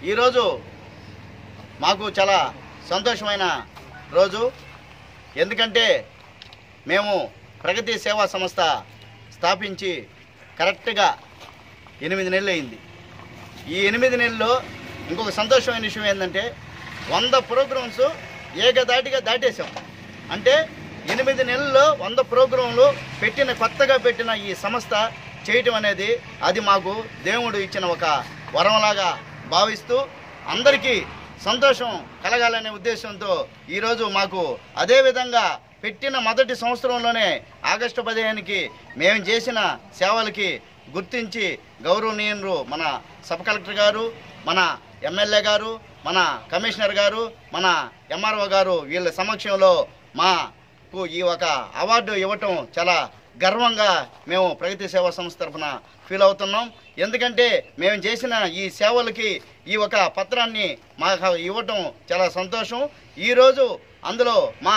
ఈరోజు మాకు చాలా సంతోషమైన రోజు ఎందుకంటే మేము ప్రగతి సేవా సంస్థ స్థాపించి కరెక్ట్గా ఎనిమిది నెలలు అయింది ఈ ఎనిమిది నెలల్లో ఇంకొక సంతోషమైన విషయం ఏంటంటే వంద ప్రోగ్రామ్స్ ఏకదాటిగా దాటేసాం అంటే ఎనిమిది నెలల్లో వంద ప్రోగ్రాంలు పెట్టిన కొత్తగా పెట్టిన ఈ సంస్థ చేయటం అనేది అది మాకు దేవుడు ఇచ్చిన ఒక వరంలాగా భావిస్తూ అందరికీ సంతోషం కలగాలనే ఉద్దేశంతో ఈరోజు మాకు అదే విధంగా పెట్టిన మొదటి సంవత్సరంలోనే ఆగస్టు పదిహేనుకి మేము చేసిన సేవలకి గుర్తించి గౌరవనీయులు మన సబ్ కలెక్టర్ గారు మన ఎమ్మెల్యే గారు మన కమిషనర్ గారు మన ఎంఆర్ఓ గారు వీళ్ళ సమక్షంలో మాకు ఈ ఒక అవార్డు ఇవ్వటం చాలా గర్వంగా మేము ప్రగతి సేవా సంస్థ తరఫున ఫీల్ అవుతున్నాం ఎందుకంటే మేము చేసిన ఈ సేవలకి ఈ ఒక పత్రాన్ని మాకు ఇవ్వటం చాలా సంతోషం ఈరోజు అందులో మా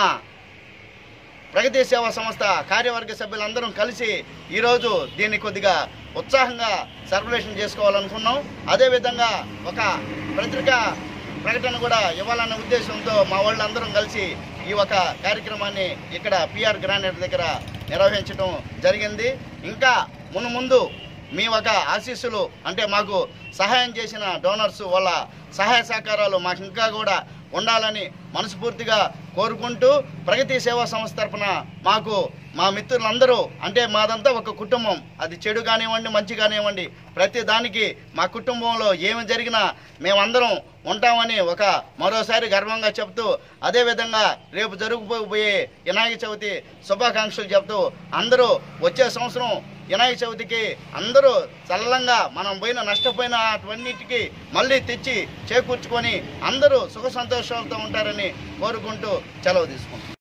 ప్రగతి సేవా సంస్థ కార్యవర్గ సభ్యులందరం కలిసి ఈరోజు దీన్ని కొద్దిగా ఉత్సాహంగా సర్కులేషన్ చేసుకోవాలనుకున్నాం అదేవిధంగా ఒక పత్రికా ప్రకటన కూడా ఇవ్వాలనే ఉద్దేశంతో మా వాళ్ళందరం కలిసి ఈ ఒక కార్యక్రమాన్ని ఇక్కడ పిఆర్ గ్రానైట్ దగ్గర నిర్వహించడం జరిగింది ఇంకా మును ముందు మీ ఒక ఆశీస్సులు అంటే మాకు సహాయం చేసిన డోనర్స్ వాళ్ళ సహాయ సహకారాలు మాకు ఇంకా కూడా ఉండాలని మనస్ఫూర్తిగా కోరుకుంటూ ప్రగతి సేవా సంస్థ తరపున మాకు మా మిత్రులందరూ అంటే మాదంతా ఒక కుటుంబం అది చెడు కానివ్వండి మంచి కానివ్వండి ప్రతి దానికి మా కుటుంబంలో ఏమి జరిగినా మేమందరం ఉంటామని ఒక మరోసారి గర్వంగా చెప్తూ అదేవిధంగా రేపు జరుగుపోయే వినాయక చవితి శుభాకాంక్షలు చెప్తూ అందరూ వచ్చే సంవత్సరం వినాయక చవితికి అందరూ చల్లంగా మనం పోయిన నష్టపోయిన అటువన్నిటికీ మళ్ళీ తెచ్చి చేకూర్చుకొని అందరూ సుఖ సంతోషాలతో ఉంటారని కోరుకుంటూ సెలవు తీసుకుంటాం